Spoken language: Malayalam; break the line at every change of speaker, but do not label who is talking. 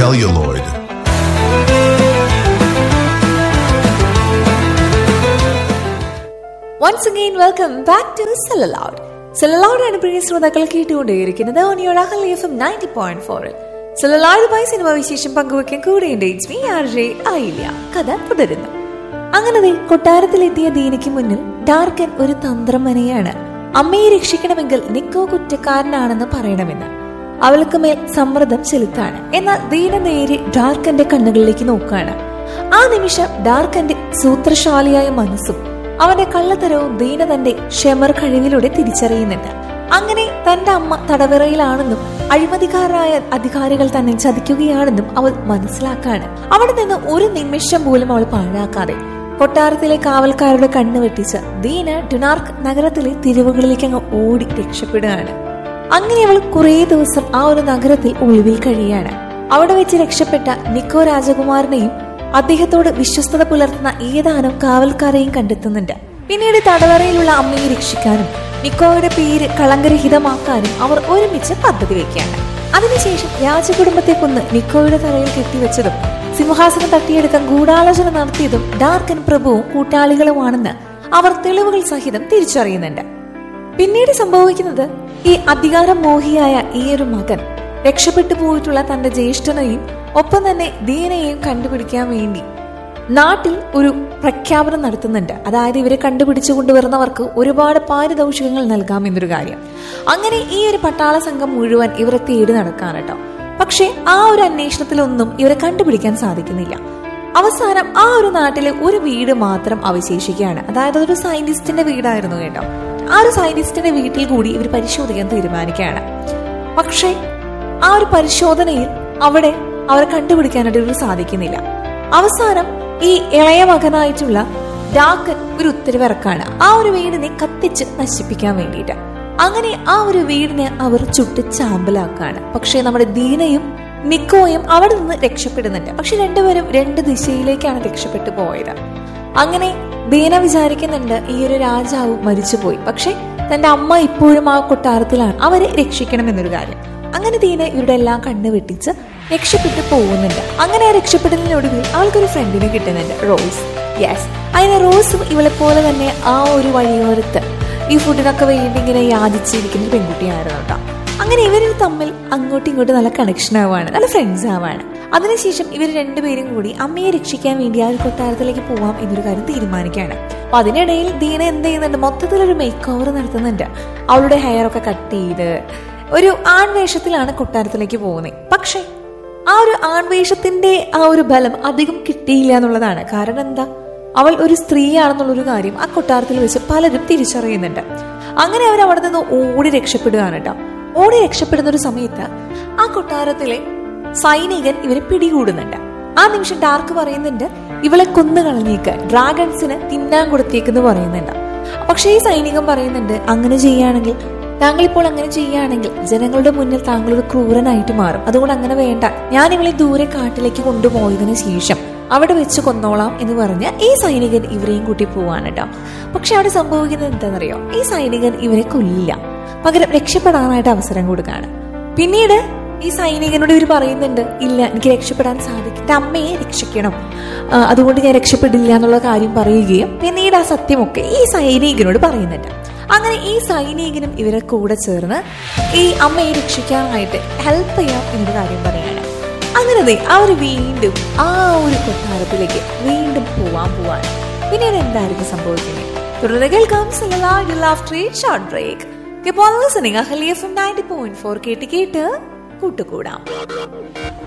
celluloid.
Once again welcome back to celluloid celluloid ആണ് പ്രിയ ശ്രോതാക്കൾ കേട്ടുകൊണ്ടേയിരിക്കുന്നത് on your Ahalia F M ninety point ഫോറിൽ സെലലൗഡുമായി സിനിമ വിശേഷം പങ്കുവെക്കാൻ കൂടെയുണ്ട് it's me R J Ailiya കഥ തുടരുന്നു അങ്ങനെ ദേ കൊട്ടാരത്തിലെത്തിയ ദീനയ്ക്ക് മുന്നിൽ ഡാർക്കൻ ഒരു തന്ത്രം മനയാണ് അമ്മയെ രക്ഷിക്കണമെങ്കിൽ നിക്കോ കുറ്റക്കാരനാണെന്ന് പറയണമെന്ന് അവൾക്ക് മേൽ സമ്മർദ്ദം ചെലുത്താണ് എന്നാൽ ദീന നേരെ ഡാർക്കന്റെ കണ്ണുകളിലേക്ക് നോക്കുകയാണ് ആ നിമിഷം ഡാർക്കന്റെ സൂത്രശാലിയായ മനസ്സും അവന്റെ കള്ളത്തരവും ദീന തന്റെ ഷെമർ കഴിവിലൂടെ തിരിച്ചറിയുന്നുണ്ട് അങ്ങനെ തന്റെ അമ്മ തടവറയിലാണെന്നും അഴിമതിക്കാരായ അധികാരികൾ തന്നെ ചതിക്കുകയാണെന്നും അവൾ മനസ്സിലാക്കാണ് അവിടെ നിന്ന് ഒരു നിമിഷം പോലും അവൾ പാഴാക്കാതെ കൊട്ടാരത്തിലെ കാവൽക്കാരുടെ കണ്ണു വെട്ടിച്ച് ദീന ഡുനാർക്ക് നഗരത്തിലെ തിരിവുകളിലേക്ക് അങ്ങ് ഓടി രക്ഷപ്പെടുകയാണ് അങ്ങനെ അവൾ കുറേ ദിവസം ആ ഒരു നഗരത്തിൽ ഒളിവിൽ കഴിയാണ് അവിടെ വെച്ച് രക്ഷപ്പെട്ട നിക്കോ രാജകുമാരനെയും അദ്ദേഹത്തോട് വിശ്വസ്തത പുലർത്തുന്ന ഏതാനും കാവൽക്കാരെയും കണ്ടെത്തുന്നുണ്ട് പിന്നീട് തടവറയിലുള്ള അമ്മയെ രക്ഷിക്കാനും നിക്കോയുടെ പേര് കളങ്കരഹിതമാക്കാനും അവർ ഒരുമിച്ച് പദ്ധതി വെക്കുകയാണ് അതിനുശേഷം രാജകുടുംബത്തെ കൊന്ന് നിക്കോയുടെ തലയിൽ കെട്ടിവെച്ചതും സിംഹാസനം തട്ടിയെടുക്കാൻ ഗൂഢാലോചന നടത്തിയതും ഡാർക്കൻ പ്രഭുവും കൂട്ടാളികളുമാണെന്ന് അവർ തെളിവുകൾ സഹിതം തിരിച്ചറിയുന്നുണ്ട് പിന്നീട് സംഭവിക്കുന്നത് ഈ അധികാരം മോഹിയായ ഈ ഒരു മകൻ രക്ഷപ്പെട്ടു പോയിട്ടുള്ള തന്റെ ജ്യേഷ്ഠനെയും ഒപ്പം തന്നെ ദീനയെയും കണ്ടുപിടിക്കാൻ വേണ്ടി നാട്ടിൽ ഒരു പ്രഖ്യാപനം നടത്തുന്നുണ്ട് അതായത് ഇവരെ കണ്ടുപിടിച്ചു കൊണ്ടുവരുന്നവർക്ക് ഒരുപാട് പാരിതോഷികങ്ങൾ നൽകാം എന്നൊരു കാര്യം അങ്ങനെ ഈ ഒരു പട്ടാള സംഘം മുഴുവൻ ഇവരെ തേടി നടക്കാൻ കേട്ടോ പക്ഷെ ആ ഒരു അന്വേഷണത്തിലൊന്നും ഇവരെ കണ്ടുപിടിക്കാൻ സാധിക്കുന്നില്ല അവസാനം ആ ഒരു നാട്ടിലെ ഒരു വീട് മാത്രം അവശേഷിക്കുകയാണ് അതായത് ഒരു സയന്റിസ്റ്റിന്റെ വീടായിരുന്നു കേട്ടോ ആ ഒരു സയന്റിസ്റ്റിന്റെ വീട്ടിൽ കൂടി ഇവർ പരിശോധിക്കാൻ തീരുമാനിക്കുകയാണ് പക്ഷേ ആ ഒരു പരിശോധനയിൽ അവിടെ അവരെ കണ്ടുപിടിക്കാനായിട്ട് ഇവർ സാധിക്കുന്നില്ല അവസാനം ഈ ഇളയ മകനായിട്ടുള്ള ഡാക്കൻ ഒരു ഉത്തരവിറക്കാണ് ആ ഒരു വീടിനെ കത്തിച്ച് നശിപ്പിക്കാൻ വേണ്ടിയിട്ട് അങ്ങനെ ആ ഒരു വീടിനെ അവർ ചുട്ട് ചാമ്പലാക്കാണ് പക്ഷേ നമ്മുടെ ദീനയും നിക്കോയും അവിടെ നിന്ന് രക്ഷപ്പെടുന്നുണ്ട് പക്ഷെ രണ്ടുപേരും രണ്ട് ദിശയിലേക്കാണ് രക്ഷപ്പെട്ടു പോയത് അങ്ങനെ ദീന വിചാരിക്കുന്നുണ്ട് ഈ ഒരു രാജാവ് മരിച്ചുപോയി പക്ഷെ തന്റെ അമ്മ ഇപ്പോഴും ആ കൊട്ടാരത്തിലാണ് അവരെ രക്ഷിക്കണം എന്നൊരു കാര്യം അങ്ങനെ ദീന ഇവരുടെ എല്ലാം കണ്ണു വെട്ടിച്ച് രക്ഷപ്പെട്ടു പോകുന്നുണ്ട് അങ്ങനെ ആ രക്ഷപ്പെടലിനൊടുവിൽ അവൾക്കൊരു ഫ്രണ്ടിനെ കിട്ടുന്നുണ്ട് റോസ് യെസ് അതിന് റോസും ഇവളെ പോലെ തന്നെ ആ ഒരു വഴിയോരത്ത് ഈ ഫുഡിനൊക്കെ വേണ്ടി ഇങ്ങനെ യാചിച്ചിരിക്കുന്ന ഒരു പെൺകുട്ടിയായിരുന്നു കേട്ടോ അങ്ങനെ ഇവർ തമ്മിൽ അങ്ങോട്ടും ഇങ്ങോട്ടും നല്ല കണക്ഷൻ ആവാണ് നല്ല ഫ്രണ്ട്സ് ആവാണ് അതിനുശേഷം ഇവർ രണ്ടുപേരും കൂടി അമ്മയെ രക്ഷിക്കാൻ വേണ്ടി ആ ഒരു കൊട്ടാരത്തിലേക്ക് പോവാം എന്നൊരു കാര്യം തീരുമാനിക്കുകയാണ് അപ്പൊ അതിനിടയിൽ ദീന എന്ത് ചെയ്യുന്നുണ്ട് മൊത്തത്തിലൊരു മേക്ക് ഓവർ നടത്തുന്നുണ്ട് അവളുടെ ഹെയർ ഒക്കെ കട്ട് ചെയ്ത് ഒരു ആൺവേഷത്തിലാണ് കൊട്ടാരത്തിലേക്ക് പോകുന്നത് പക്ഷേ ആ ഒരു ആൺവേഷത്തിന്റെ ആ ഒരു ബലം അധികം കിട്ടിയില്ല എന്നുള്ളതാണ് കാരണം എന്താ അവൾ ഒരു സ്ത്രീയാണെന്നുള്ളൊരു കാര്യം ആ കൊട്ടാരത്തിൽ വെച്ച് പലരും തിരിച്ചറിയുന്നുണ്ട് അങ്ങനെ അവർ അവിടെ നിന്ന് ഓടി രക്ഷപ്പെടുകയാണ് കേട്ടോ ഓടി രക്ഷപ്പെടുന്ന ഒരു സമയത്ത് ആ കൊട്ടാരത്തിലെ സൈനികൻ ഇവരെ പിടികൂടുന്നുണ്ട് ആ നിമിഷം ഡാർക്ക് പറയുന്നുണ്ട് ഇവളെ കൊന്നു കളഞ്ഞേക്ക് ഡ്രാഗൺസിന് തിന്നാൻ കൊടുത്തേക്കെന്ന് പറയുന്നുണ്ട് പക്ഷേ ഈ സൈനികൻ പറയുന്നുണ്ട് അങ്ങനെ ചെയ്യുകയാണെങ്കിൽ താങ്കൾ ഇപ്പോൾ അങ്ങനെ ചെയ്യുകയാണെങ്കിൽ ജനങ്ങളുടെ മുന്നിൽ താങ്കൾ ഒരു ക്രൂരനായിട്ട് മാറും അതുകൊണ്ട് അങ്ങനെ വേണ്ട ഞാൻ ഇവളെ ദൂരെ കാട്ടിലേക്ക് കൊണ്ടുപോയതിനു ശേഷം അവിടെ വെച്ച് കൊന്നോളാം എന്ന് പറഞ്ഞ് ഈ സൈനികൻ ഇവരെയും കൂട്ടി പോവാണ് കേട്ടോ പക്ഷെ അവിടെ സംഭവിക്കുന്നത് എന്താണെന്നറിയോ ഈ സൈനികൻ ഇവരെ കൊല്ലില്ല പകരം രക്ഷപ്പെടാനായിട്ട് അവസരം കൊടുക്കുകയാണ് പിന്നീട് ഈ സൈനികനോട് ഇവർ പറയുന്നുണ്ട് ഇല്ല എനിക്ക് രക്ഷപ്പെടാൻ സാധിക്കും എൻ്റെ അമ്മയെ രക്ഷിക്കണം ആ, അതുകൊണ്ട് ഞാൻ രക്ഷപ്പെടില്ല എന്നുള്ള കാര്യം പറയുകയും പിന്നീട് ആ സത്യമൊക്കെ ഈ സൈനികനോട് പറയുന്നുണ്ട് അങ്ങനെ ഈ സൈനികനും ഇവരെ കൂടെ ചേർന്ന് ഈ അമ്മയെ രക്ഷിക്കാനായിട്ട് ഹെൽപ്പ് ചെയ്യാം എന്നൊരു കാര്യം പറയാണ് അങ്ങനെ ദേ അവർ വീണ്ടും ആ ഒരു കൊട്ടാരത്തിലേക്ക് വീണ്ടും പോവാൻ പോവാണ് പിന്നീട് എന്തായിരിക്കും സംഭവിക്കുന്നത് തുടർന്ന് കേൾക്കാം ആഫ്റ്റർ എ ഷോർട്ട് ബ്രേക്ക് ഇപ്പോൾ listening Ahalia from ninety point four കേട്ട് കേട്ട് കൂട്ടുകൂടാം